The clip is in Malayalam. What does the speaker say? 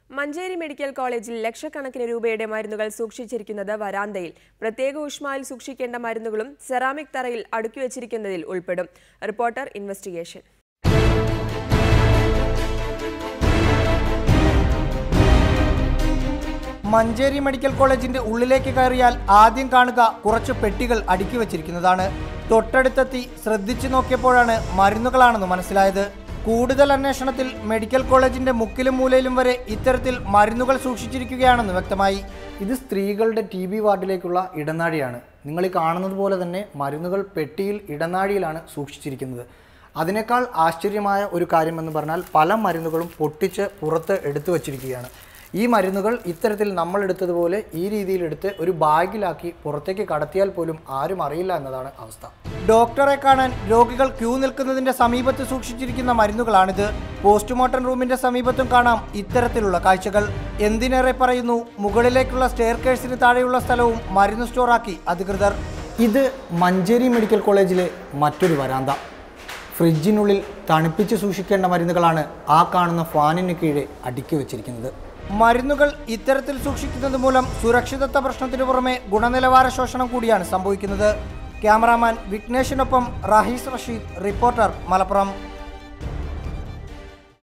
മഞ്ചേരി മെഡിക്കൽ കോളേജിൽ ലക്ഷക്കണക്കിന് രൂപയുടെ മരുന്നുകൾ സൂക്ഷിച്ചിരിക്കുന്നത് വരാന്തയിൽ പ്രത്യേക ഊഷ്മായിൽ സൂക്ഷിക്കേണ്ട മരുന്നുകളും സെറാമിക് തറയിൽ അടുക്കി വച്ചിരിക്കുന്നതിൽ ഉൾപ്പെടും റിപ്പോർട്ടർ ഇൻവെസ്റ്റിഗേഷൻ മഞ്ചേരി മെഡിക്കൽ കോളേജിന്റെ ഉള്ളിലേക്ക് കയറിയാൽ ആദ്യം കാണുക കുറച്ച് പെട്ടികൾ അടുക്കി വച്ചിരിക്കുന്നതാണ് തൊട്ടടുത്തെത്തി ശ്രദ്ധിച്ചു നോക്കിയപ്പോഴാണ് മരുന്നുകളാണെന്ന് മനസ്സിലായത് കൂടുതൽ അന്വേഷണത്തിൽ മെഡിക്കൽ കോളേജിന്റെ മുക്കിലും മൂലയിലും വരെ ഇത്തരത്തിൽ മരുന്നുകൾ സൂക്ഷിച്ചിരിക്കുകയാണെന്ന് വ്യക്തമായി ഇത് സ്ത്രീകളുടെ ടി ബി വാർഡിലേക്കുള്ള ഇടനാഴിയാണ് നിങ്ങൾ ഈ കാണുന്നത് പോലെ തന്നെ മരുന്നുകൾ പെട്ടിയിൽ ഇടനാഴിയിലാണ് സൂക്ഷിച്ചിരിക്കുന്നത് അതിനേക്കാൾ ആശ്ചര്യമായ ഒരു കാര്യമെന്ന് പറഞ്ഞാൽ പല മരുന്നുകളും പൊട്ടിച്ച് പുറത്ത് എടുത്തു വച്ചിരിക്കുകയാണ് ഈ മരുന്നുകൾ ഇത്തരത്തിൽ നമ്മൾ എടുത്തതുപോലെ ഈ രീതിയിൽ എടുത്ത് ഒരു ബാഗിലാക്കി പുറത്തേക്ക് കടത്തിയാൽ പോലും ആരും അറിയില്ല എന്നതാണ് അവസ്ഥ ഡോക്ടറെ കാണാൻ രോഗികൾ ക്യൂ നിൽക്കുന്നതിന്റെ സമീപത്ത് സൂക്ഷിച്ചിരിക്കുന്ന മരുന്നുകളാണിത് പോസ്റ്റ്മോർട്ടം റൂമിന്റെ സമീപത്തും കാണാം ഇത്തരത്തിലുള്ള കാഴ്ചകൾ എന്തിനേറെ പറയുന്നു മുകളിലേക്കുള്ള സ്റ്റെയർ കേഴ്സിന് താഴെയുള്ള സ്ഥലവും മരുന്ന് സ്റ്റോറാക്കി അധികൃതർ ഇത് മഞ്ചേരി മെഡിക്കൽ കോളേജിലെ മറ്റൊരു വരാന്ത ഫ്രിഡ്ജിനുള്ളിൽ തണുപ്പിച്ച് സൂക്ഷിക്കേണ്ട മരുന്നുകളാണ് ആ കാണുന്ന ഫാനിന് കീഴെ അടുക്കി വെച്ചിരിക്കുന്നത് മരുന്നുകൾ ഇത്തരത്തിൽ സൂക്ഷിക്കുന്നത് മൂലം സുരക്ഷിതത്വ പ്രശ്നത്തിനു പുറമെ ഗുണനിലവാര ശോഷണം കൂടിയാണ് സംഭവിക്കുന്നത് ക്യാമറാമാൻ വിഘ്നേഷിനൊപ്പം റഹീസ് റഷീദ് റിപ്പോർട്ടർ മലപ്പുറം